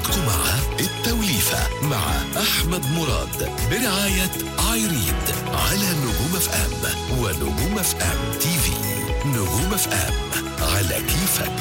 خليكم مع التوليفة مع أحمد مراد برعاية ايريد على نجوم اف ام ونجوم اف ام تي في نجوم اف ام على كيفك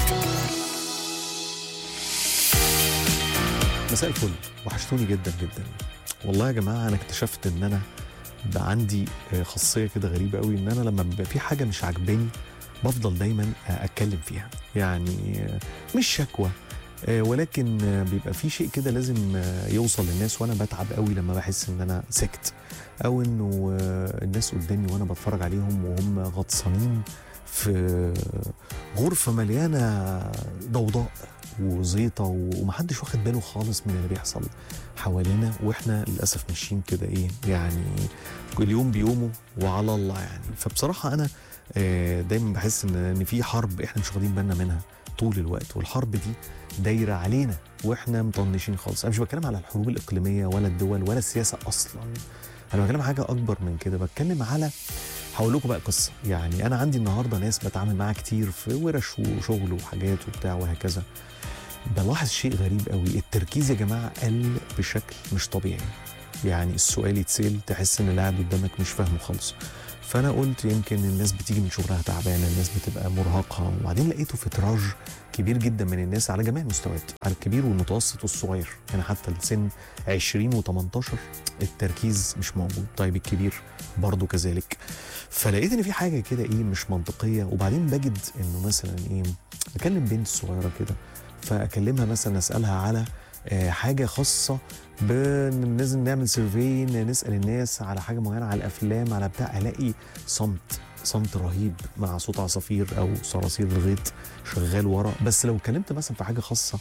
مساء الفل وحشتوني جدا جدا والله يا جماعه انا اكتشفت ان انا بقى عندي آه، خاصيه كده غريبه قوي ان انا لما بيبقى في حاجه مش عاجباني بفضل دايما آه، اتكلم فيها يعني آه، مش شكوى آه، ولكن آه، بيبقى في شيء كده لازم آه، يوصل للناس وانا بتعب قوي لما بحس ان انا سكت او انه آه، الناس قدامي وانا بتفرج عليهم وهم غطسانين في غرفه مليانه ضوضاء وزيطه ومحدش واخد باله خالص من اللي بيحصل حوالينا واحنا للاسف ماشيين كده ايه يعني كل يوم بيومه وعلى الله يعني فبصراحه انا آه، دايما بحس ان ان في حرب احنا مش واخدين بالنا منها طول الوقت والحرب دي دايره علينا واحنا مطنشين خالص انا مش بتكلم على الحروب الاقليميه ولا الدول ولا السياسه اصلا انا بتكلم حاجه اكبر من كده بتكلم على هقول لكم بقى قصه يعني انا عندي النهارده ناس بتعامل معاها كتير في ورش وشغل وحاجات وبتاع وهكذا بلاحظ شيء غريب قوي التركيز يا جماعه قل بشكل مش طبيعي يعني السؤال يتسال تحس ان اللي قاعد قدامك مش فاهمه خالص فانا قلت يمكن الناس بتيجي من شغلها تعبانه الناس بتبقى مرهقه وبعدين لقيته في تراج كبير جدا من الناس على جميع المستويات على الكبير والمتوسط والصغير يعني حتى السن 20 و18 التركيز مش موجود طيب الكبير برضه كذلك فلقيت ان في حاجه كده ايه مش منطقيه وبعدين بجد انه مثلا ايه اكلم بنت صغيره كده فاكلمها مثلا اسالها على آه، حاجه خاصه بان لازم نعمل سيرفي نسال الناس على حاجه معينه على الافلام على بتاع الاقي صمت صمت رهيب مع صوت عصافير او صراصير الغيط شغال ورا بس لو اتكلمت مثلا في حاجه خاصه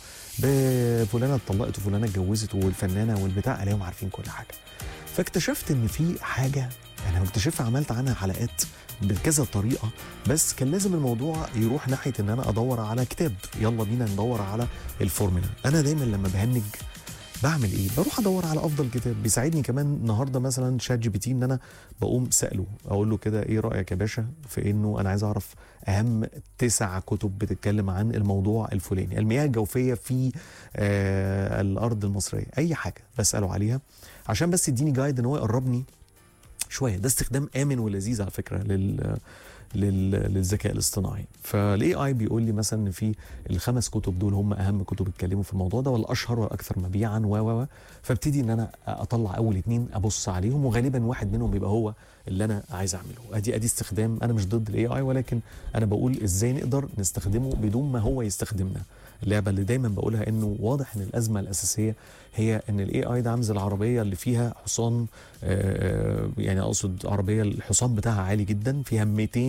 بفلانه اتطلقت وفلانه اتجوزت والفنانه والبتاع الاقيهم عارفين كل حاجه فاكتشفت ان في حاجه انا مكتشفها عملت عنها حلقات بكذا طريقه بس كان لازم الموضوع يروح ناحيه ان انا ادور على كتاب يلا بينا ندور على الفورمولا انا دايما لما بهنج بعمل ايه بروح ادور على افضل كتاب بيساعدني كمان النهارده مثلا شات جي بي تي ان انا بقوم ساله اقول له كده ايه رايك يا باشا في انه انا عايز اعرف اهم تسع كتب بتتكلم عن الموضوع الفلاني المياه الجوفيه في آه الارض المصريه اي حاجه بساله عليها عشان بس يديني جايد ان هو يقربني شويه ده استخدام امن ولذيذ على فكره لل لل... للذكاء الاصطناعي فالاي اي بيقول لي مثلا ان في الخمس كتب دول هم اهم كتب اتكلموا في الموضوع ده والاشهر والاكثر مبيعا و و و فابتدي ان انا اطلع اول اتنين ابص عليهم وغالبا واحد منهم بيبقى هو اللي انا عايز اعمله ادي ادي استخدام انا مش ضد الاي اي ولكن انا بقول ازاي نقدر نستخدمه بدون ما هو يستخدمنا اللعبه اللي دايما بقولها انه واضح ان الازمه الاساسيه هي ان الاي اي ده عامل زي العربيه اللي فيها حصان آه، آه، يعني اقصد عربيه الحصان بتاعها عالي جدا فيها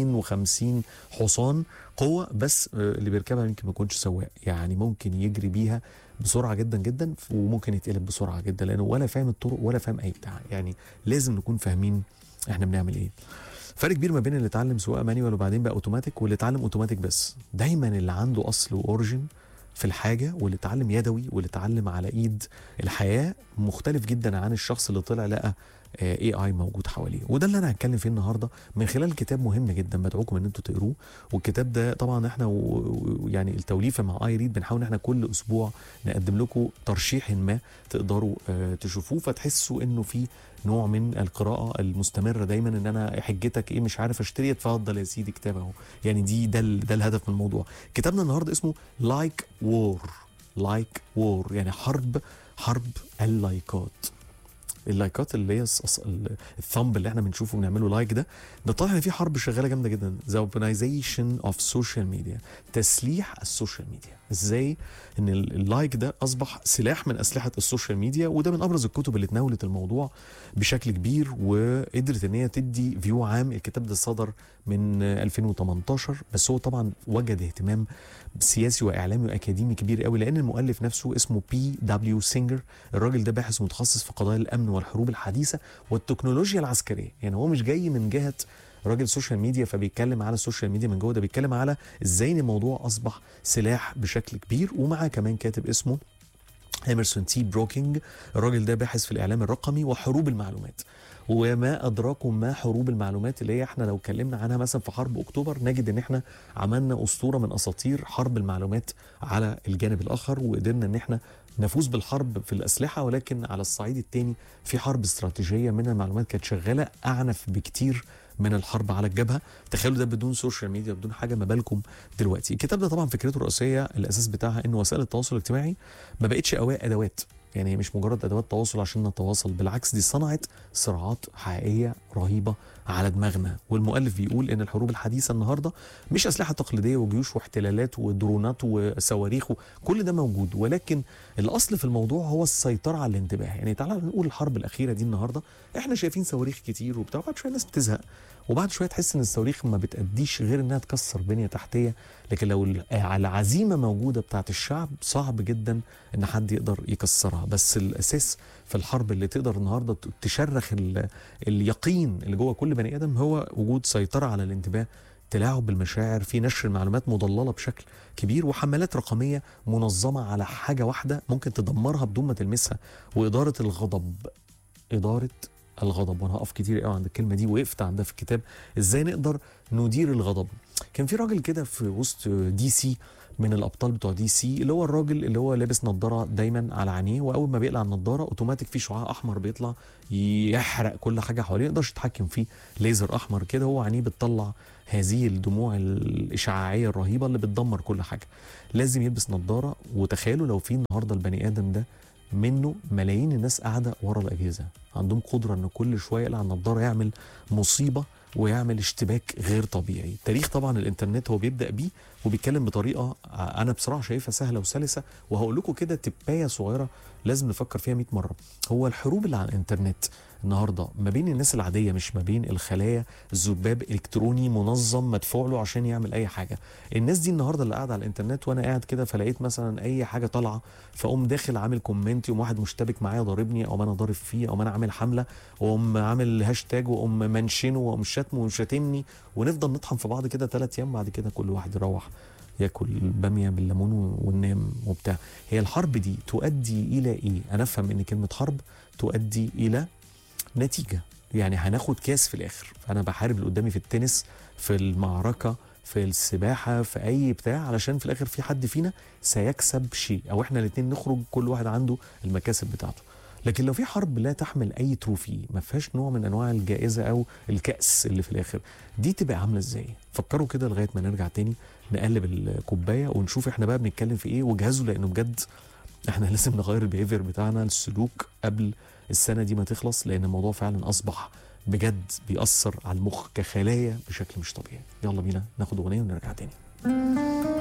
250 حصان قوه بس آه، اللي بيركبها يمكن ما يكونش سواق يعني ممكن يجري بيها بسرعه جدا جدا وممكن يتقلب بسرعه جدا لانه ولا فاهم الطرق ولا فاهم اي بتاع يعني لازم نكون فاهمين احنا بنعمل ايه فرق كبير ما بين اللي اتعلم سواقه مانيوال وبعدين بقى اوتوماتيك واللي اتعلم اوتوماتيك بس دايما اللي عنده اصل واوريجن في الحاجه واللي اتعلم يدوي واللي اتعلم على ايد الحياه مختلف جدا عن الشخص اللي طلع لقى اي اي موجود حواليه وده اللي انا هتكلم فيه النهارده من خلال كتاب مهم جدا بدعوكم ان انتوا تقروه والكتاب ده طبعا احنا ويعني التوليفه مع اي ريد بنحاول ان احنا كل اسبوع نقدم لكم ترشيح ما تقدروا آه، تشوفوه فتحسوا انه في نوع من القراءه المستمره دايما ان انا حجتك ايه مش عارف اشتري اتفضل يا سيدي كتاب اهو يعني دي ده ال- ده الهدف من الموضوع كتابنا النهارده اسمه لايك وور لايك وور يعني حرب حرب اللايكات اللايكات اللي هي الص- الص- ال- الثامب اللي احنا بنشوفه بنعمله لايك ده ده طالع ان في حرب شغاله جامده جدا ذا اوبنايزيشن اوف سوشيال ميديا تسليح السوشيال ميديا ازاي ان ال- اللايك ده اصبح سلاح من اسلحه السوشيال ميديا وده من ابرز الكتب اللي تناولت الموضوع بشكل كبير وقدرت ان هي تدي فيو عام الكتاب ده صدر من 2018 بس هو طبعا وجد اهتمام سياسي واعلامي واكاديمي كبير قوي لان المؤلف نفسه اسمه بي دبليو سينجر الراجل ده باحث متخصص في قضايا الامن والحروب الحديثه والتكنولوجيا العسكريه يعني هو مش جاي من جهه راجل سوشيال ميديا فبيتكلم على السوشيال ميديا من جوه ده بيتكلم على ازاي ان الموضوع اصبح سلاح بشكل كبير ومعاه كمان كاتب اسمه ايمرسون تي بروكينج الراجل ده باحث في الاعلام الرقمي وحروب المعلومات وما ادراكم ما حروب المعلومات اللي هي احنا لو اتكلمنا عنها مثلا في حرب اكتوبر نجد ان احنا عملنا اسطوره من اساطير حرب المعلومات على الجانب الاخر وقدرنا ان احنا نفوز بالحرب في الاسلحه ولكن على الصعيد الثاني في حرب استراتيجيه من المعلومات كانت شغاله اعنف بكتير من الحرب على الجبهه تخيلوا ده بدون سوشيال ميديا بدون حاجه ما بالكم دلوقتي الكتاب ده طبعا فكرته الرئيسيه الاساس بتاعها ان وسائل التواصل الاجتماعي ما بقتش أوا- ادوات يعني هي مش مجرد ادوات تواصل عشان نتواصل بالعكس دي صنعت صراعات حقيقيه رهيبه على دماغنا والمؤلف بيقول ان الحروب الحديثه النهارده مش اسلحه تقليديه وجيوش واحتلالات ودرونات وصواريخ كل ده موجود ولكن الاصل في الموضوع هو السيطره على الانتباه يعني تعالى نقول الحرب الاخيره دي النهارده احنا شايفين صواريخ كتير وبتاع وبعد شويه الناس بتزهق وبعد شويه تحس ان الصواريخ ما بتاديش غير انها تكسر بنيه تحتيه لكن لو ال- العزيمه موجوده بتاعت الشعب صعب جدا ان حد يقدر يكسرها بس الاساس في الحرب اللي تقدر النهارده ت- تشرخ ال- اليقين اللي جوه كل بني ادم هو وجود سيطره على الانتباه تلاعب بالمشاعر في نشر معلومات مضلله بشكل كبير وحملات رقميه منظمه على حاجه واحده ممكن تدمرها بدون ما تلمسها واداره الغضب اداره الغضب وانا هقف كتير قوي عند الكلمه دي وقفت عندها في الكتاب ازاي نقدر ندير الغضب كان في راجل كده في وسط دي سي من الابطال بتوع دي سي اللي هو الراجل اللي هو لابس نظاره دايما على عينيه واول ما بيقلع النظاره اوتوماتيك في شعاع احمر بيطلع يحرق كل حاجه حواليه ما يقدرش يتحكم فيه ليزر احمر كده هو عينيه بتطلع هذه الدموع الاشعاعيه الرهيبه اللي بتدمر كل حاجه لازم يلبس نظاره وتخيلوا لو في النهارده البني ادم ده منه ملايين الناس قاعده ورا الاجهزه عندهم قدره ان كل شويه يقلع النضاره يعمل مصيبه ويعمل اشتباك غير طبيعي تاريخ طبعا الانترنت هو بيبدا بيه وبيتكلم بطريقه انا بصراحه شايفها سهله وسلسه وهقول لكم كده تبايه صغيره لازم نفكر فيها 100 مره هو الحروب اللي على الانترنت النهارده ما بين الناس العاديه مش ما بين الخلايا ذباب الكتروني منظم مدفوع له عشان يعمل اي حاجه الناس دي النهارده اللي قاعده على الانترنت وانا قاعد كده فلقيت مثلا اي حاجه طالعه فاقوم داخل عامل كومنت يقوم واحد مشتبك معايا ضاربني او انا ضارب فيه او انا عامل حمله واقوم عامل هاشتاج واقوم منشنه واقوم شاتمه وشاتمني ونفضل نطحن في بعض كده ثلاث ايام بعد كده كل واحد يروح ياكل باميه بالليمون وننام وبتاع هي الحرب دي تؤدي الى ايه انا افهم ان كلمه حرب تؤدي الى نتيجه يعني هناخد كاس في الاخر فانا بحارب اللي قدامي في التنس في المعركه في السباحه في اي بتاع علشان في الاخر في حد فينا سيكسب شيء او احنا الاثنين نخرج كل واحد عنده المكاسب بتاعته لكن لو في حرب لا تحمل اي تروفي ما فيهاش نوع من انواع الجائزه او الكاس اللي في الاخر دي تبقى عامله ازاي فكروا كده لغايه ما نرجع تاني نقلب الكوبايه ونشوف احنا بقى بنتكلم في ايه وجهزوا لانه بجد احنا لازم نغير البيهيفير بتاعنا السلوك قبل السنه دي ما تخلص لان الموضوع فعلا اصبح بجد بيأثر على المخ كخلايا بشكل مش طبيعي يلا بينا ناخد اغنيه ونرجع تاني